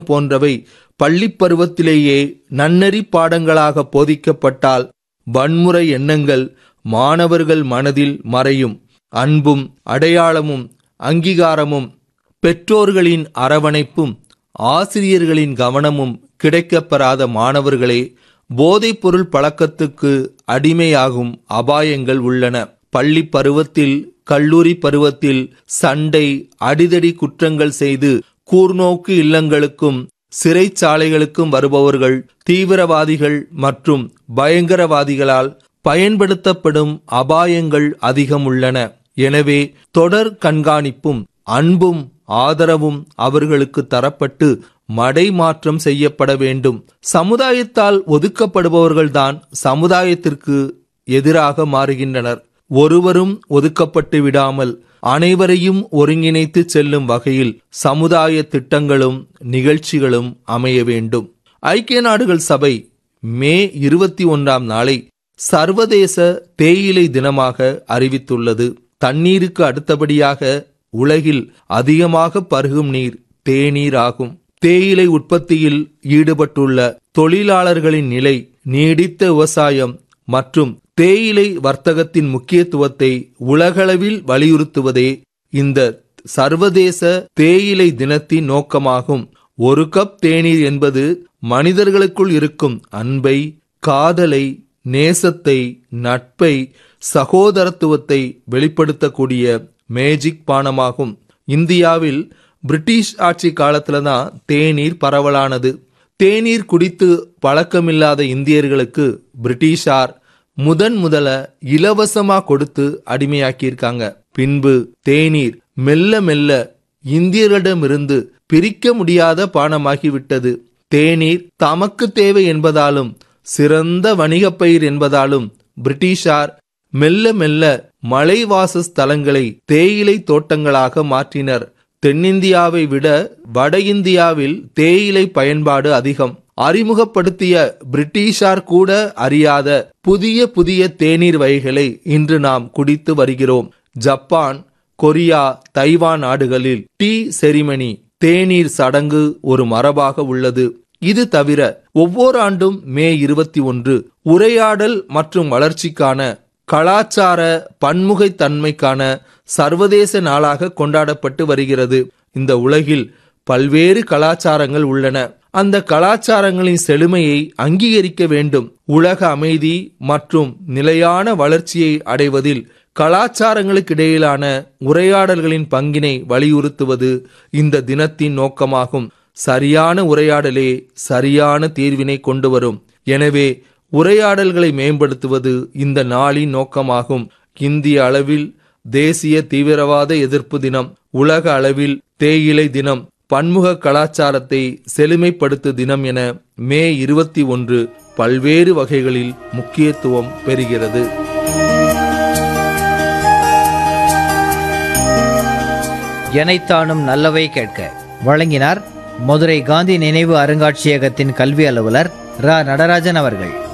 போன்றவை பள்ளிப் பருவத்திலேயே நன்னெறி பாடங்களாக போதிக்கப்பட்டால் வன்முறை எண்ணங்கள் மாணவர்கள் மனதில் மறையும் அன்பும் அடையாளமும் அங்கீகாரமும் பெற்றோர்களின் அரவணைப்பும் ஆசிரியர்களின் கவனமும் கிடைக்கப்பெறாத மாணவர்களே போதைப்பொருள் பழக்கத்துக்கு அடிமையாகும் அபாயங்கள் உள்ளன பள்ளி பருவத்தில் கல்லூரி பருவத்தில் சண்டை அடிதடி குற்றங்கள் செய்து கூர்நோக்கு இல்லங்களுக்கும் சிறைச்சாலைகளுக்கும் வருபவர்கள் தீவிரவாதிகள் மற்றும் பயங்கரவாதிகளால் பயன்படுத்தப்படும் அபாயங்கள் அதிகம் உள்ளன எனவே தொடர் கண்காணிப்பும் அன்பும் ஆதரவும் அவர்களுக்கு தரப்பட்டு மடை மாற்றம் செய்யப்பட வேண்டும் சமுதாயத்தால் ஒதுக்கப்படுபவர்கள்தான் சமுதாயத்திற்கு எதிராக மாறுகின்றனர் ஒருவரும் ஒதுக்கப்பட்டு விடாமல் அனைவரையும் ஒருங்கிணைத்து செல்லும் வகையில் சமுதாய திட்டங்களும் நிகழ்ச்சிகளும் அமைய வேண்டும் ஐக்கிய நாடுகள் சபை மே இருபத்தி ஒன்றாம் நாளை சர்வதேச தேயிலை தினமாக அறிவித்துள்ளது தண்ணீருக்கு அடுத்தபடியாக உலகில் அதிகமாக பருகும் நீர் தேநீர் ஆகும் தேயிலை உற்பத்தியில் ஈடுபட்டுள்ள தொழிலாளர்களின் நிலை நீடித்த விவசாயம் மற்றும் தேயிலை வர்த்தகத்தின் முக்கியத்துவத்தை உலகளவில் வலியுறுத்துவதே இந்த சர்வதேச தேயிலை தினத்தின் நோக்கமாகும் ஒரு கப் தேநீர் என்பது மனிதர்களுக்குள் இருக்கும் அன்பை காதலை நேசத்தை நட்பை சகோதரத்துவத்தை வெளிப்படுத்தக்கூடிய மேஜிக் பானமாகும் இந்தியாவில் பிரிட்டிஷ் ஆட்சி காலத்துல தான் தேநீர் பரவலானது தேநீர் குடித்து பழக்கமில்லாத இந்தியர்களுக்கு பிரிட்டிஷார் முதன் முதல இலவசமா கொடுத்து அடிமையாக்கியிருக்காங்க பின்பு தேநீர் மெல்ல மெல்ல இந்தியர்களிடமிருந்து பிரிக்க முடியாத பானமாகிவிட்டது தேநீர் தமக்கு தேவை என்பதாலும் சிறந்த வணிகப் பயிர் என்பதாலும் பிரிட்டிஷார் மெல்ல மெல்ல மலைவாச ஸ்தலங்களை தேயிலை தோட்டங்களாக மாற்றினர் தென்னிந்தியாவை விட வட இந்தியாவில் தேயிலை பயன்பாடு அதிகம் அறிமுகப்படுத்திய பிரிட்டிஷார் கூட அறியாத புதிய புதிய தேநீர் வகைகளை இன்று நாம் குடித்து வருகிறோம் ஜப்பான் கொரியா தைவான் நாடுகளில் டீ செரிமனி தேநீர் சடங்கு ஒரு மரபாக உள்ளது இது தவிர ஒவ்வொரு ஆண்டும் மே இருபத்தி ஒன்று உரையாடல் மற்றும் வளர்ச்சிக்கான கலாச்சார பன்முகைத்தன்மைக்கான சர்வதேச நாளாக கொண்டாடப்பட்டு வருகிறது இந்த உலகில் பல்வேறு கலாச்சாரங்கள் உள்ளன அந்த கலாச்சாரங்களின் செழுமையை அங்கீகரிக்க வேண்டும் உலக அமைதி மற்றும் நிலையான வளர்ச்சியை அடைவதில் கலாச்சாரங்களுக்கிடையிலான உரையாடல்களின் பங்கினை வலியுறுத்துவது இந்த தினத்தின் நோக்கமாகும் சரியான உரையாடலே சரியான தீர்வினை கொண்டு வரும் எனவே உரையாடல்களை மேம்படுத்துவது இந்த நாளின் நோக்கமாகும் இந்திய அளவில் தேசிய தீவிரவாத எதிர்ப்பு தினம் உலக அளவில் தேயிலை தினம் பன்முக கலாச்சாரத்தை செழுமைப்படுத்து தினம் என மே இருபத்தி ஒன்று பல்வேறு வகைகளில் முக்கியத்துவம் பெறுகிறது எனைத்தானும் நல்லவை கேட்க வழங்கினார் மதுரை காந்தி நினைவு அருங்காட்சியகத்தின் கல்வி அலுவலர் ரா நடராஜன் அவர்கள்